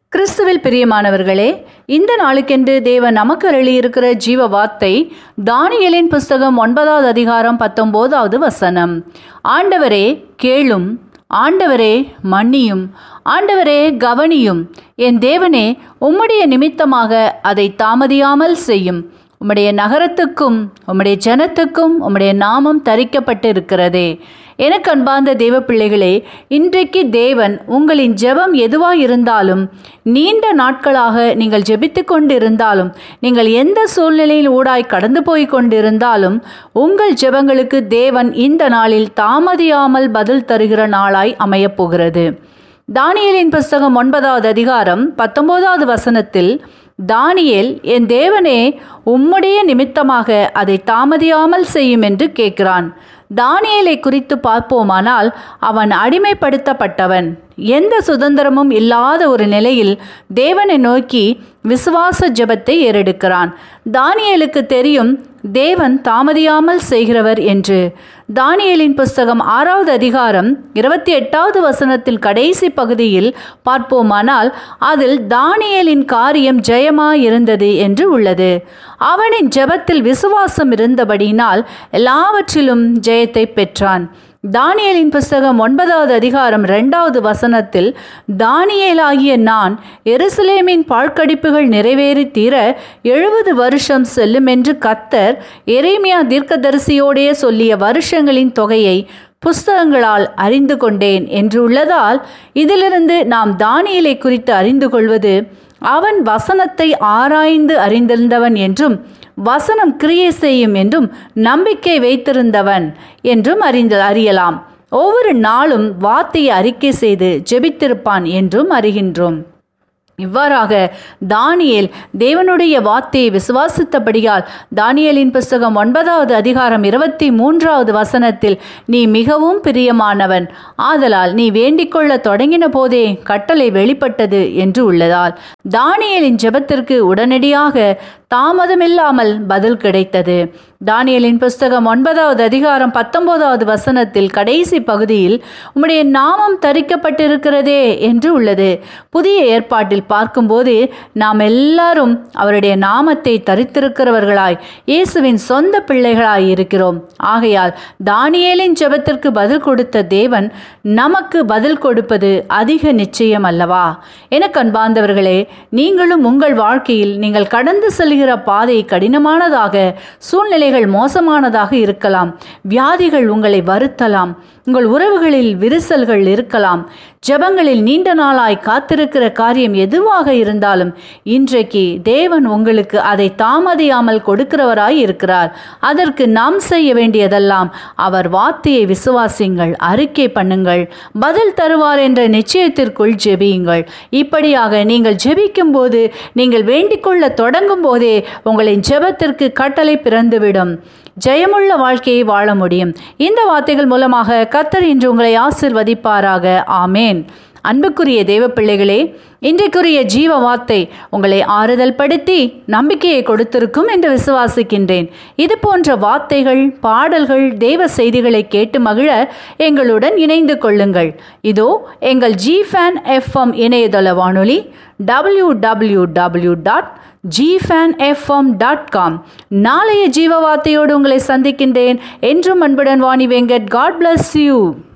கிறிஸ்துவில் பிரியமானவர்களே இந்த நாளுக்கென்று தேவன் நமக்கு அருளியிருக்கிற ஜீவ வார்த்தை தானியேலின் புஸ்தகம் ஒன்பதாவது அதிகாரம் பத்தொன்பதாவது வசனம் ஆண்டவரே கேளும் ஆண்டவரே மன்னியும் ஆண்டவரே கவனியும் என் தேவனே உம்முடைய நிமித்தமாக அதை தாமதியாமல் செய்யும் உம்முடைய நகரத்துக்கும் உம்முடைய ஜனத்துக்கும் உம்முடைய நாமம் தரிக்கப்பட்டு இருக்கிறதே எனக்கு அன்பார்ந்த தேவ பிள்ளைகளே இன்றைக்கு தேவன் உங்களின் ஜெபம் எதுவாக இருந்தாலும் நீண்ட நாட்களாக நீங்கள் ஜெபித்து கொண்டிருந்தாலும் நீங்கள் எந்த சூழ்நிலையில் ஊடாய் கடந்து போய் கொண்டிருந்தாலும் உங்கள் ஜெபங்களுக்கு தேவன் இந்த நாளில் தாமதியாமல் பதில் தருகிற நாளாய் அமையப் போகிறது தானியலின் புஸ்தகம் ஒன்பதாவது அதிகாரம் பத்தொன்பதாவது வசனத்தில் தானியேல் என் தேவனே உம்முடைய நிமித்தமாக அதை தாமதியாமல் செய்யும் என்று கேட்கிறான் தானியேலை குறித்து பார்ப்போமானால் அவன் அடிமைப்படுத்தப்பட்டவன் எந்த சுதந்திரமும் இல்லாத ஒரு நிலையில் தேவனை நோக்கி விசுவாச ஜெபத்தை ஏறெடுக்கிறான் தானியேலுக்கு தெரியும் தேவன் தாமதியாமல் செய்கிறவர் என்று தானியேலின் புஸ்தகம் ஆறாவது அதிகாரம் இருபத்தி எட்டாவது வசனத்தில் கடைசி பகுதியில் பார்ப்போமானால் அதில் தானியேலின் காரியம் ஜெயமாயிருந்தது என்று உள்ளது அவனின் ஜெபத்தில் விசுவாசம் இருந்தபடியினால் எல்லாவற்றிலும் ஜெயத்தை பெற்றான் தானியலின் புஸ்தகம் ஒன்பதாவது அதிகாரம் இரண்டாவது வசனத்தில் தானியேலாகிய நான் எருசலேமின் பாழ்கடிப்புகள் நிறைவேறி தீர எழுபது வருஷம் செல்லும் என்று கத்தர் எரேமியா தீர்க்கதரிசியோடே சொல்லிய வருஷங்களின் தொகையை புஸ்தகங்களால் அறிந்து கொண்டேன் என்று உள்ளதால் இதிலிருந்து நாம் தானியலை குறித்து அறிந்து கொள்வது அவன் வசனத்தை ஆராய்ந்து அறிந்திருந்தவன் என்றும் வசனம் கிரியை செய்யும் என்றும் நம்பிக்கை வைத்திருந்தவன் என்றும் அறிந்து அறியலாம் ஒவ்வொரு நாளும் வார்த்தையை அறிக்கை செய்து ஜெபித்திருப்பான் என்றும் அறிகின்றோம் இவ்வாறாக தானியேல் தேவனுடைய வார்த்தையை விசுவாசித்தபடியால் தானியலின் புஸ்தகம் ஒன்பதாவது அதிகாரம் இருபத்தி மூன்றாவது வசனத்தில் நீ மிகவும் பிரியமானவன் ஆதலால் நீ வேண்டிக்கொள்ள தொடங்கின போதே கட்டளை வெளிப்பட்டது என்று உள்ளதால் தானியலின் ஜெபத்திற்கு உடனடியாக தாமதமில்லாமல் பதில் கிடைத்தது தானியலின் புஸ்தகம் ஒன்பதாவது அதிகாரம் பத்தொன்பதாவது வசனத்தில் கடைசி பகுதியில் உம்முடைய நாமம் தரிக்கப்பட்டிருக்கிறதே என்று உள்ளது புதிய ஏற்பாட்டில் பார்க்கும்போது நாம் எல்லாரும் அவருடைய நாமத்தை தரித்திருக்கிறவர்களாய் இயேசுவின் சொந்த பிள்ளைகளாய் இருக்கிறோம் ஆகையால் தானியேலின் ஜெபத்திற்கு பதில் கொடுத்த தேவன் நமக்கு பதில் கொடுப்பது அதிக நிச்சயம் அல்லவா எனக்கு அன்பார்ந்தவர்களே நீங்களும் உங்கள் வாழ்க்கையில் நீங்கள் கடந்து செல்கிற பாதை கடினமானதாக சூழ்நிலைகள் மோசமானதாக இருக்கலாம் வியாதிகள் உங்களை வருத்தலாம் உங்கள் உறவுகளில் விரிசல்கள் இருக்கலாம் ஜெபங்களில் நீண்ட நாளாய் காத்திருக்கிற காரியம் எதுவாக இருந்தாலும் இன்றைக்கு தேவன் உங்களுக்கு அதை தாமதியாமல் கொடுக்கிறவராய் இருக்கிறார் அதற்கு நாம் செய்ய வேண்டியதெல்லாம் அவர் வார்த்தையை விசுவாசிங்கள் அறிக்கை பண்ணுங்கள் பதில் தருவார் என்ற நிச்சயத்திற்குள் ஜெபியுங்கள் இப்படியாக நீங்கள் ஜெபிக்கும் போது நீங்கள் வேண்டிக்கொள்ள தொடங்கும் போதே உங்களின் ஜெபத்திற்கு கட்டளை பிறந்துவிடும் ஜெயமுள்ள வாழ்க்கையை வாழ முடியும் இந்த வார்த்தைகள் மூலமாக கத்தர் இன்று உங்களை ஆசிர்வதிப்பாராக ஆமேன் அன்புக்குரிய தேவ பிள்ளைகளே இன்றைக்குரிய ஜீவ வார்த்தை உங்களை ஆறுதல் படுத்தி நம்பிக்கையை கொடுத்திருக்கும் என்று விசுவாசிக்கின்றேன் இது போன்ற வார்த்தைகள் பாடல்கள் தேவ செய்திகளை கேட்டு மகிழ எங்களுடன் இணைந்து கொள்ளுங்கள் இதோ எங்கள் ஜி ஃபேன் எஃப்எம் இணையதள வானொலி W W W dot Gfan FM dot com நாளைய ஜீவ வார்த்தையோடு உங்களை சந்திக்கின்றேன் என்றும் அன்புடன் Vani Venkat God bless you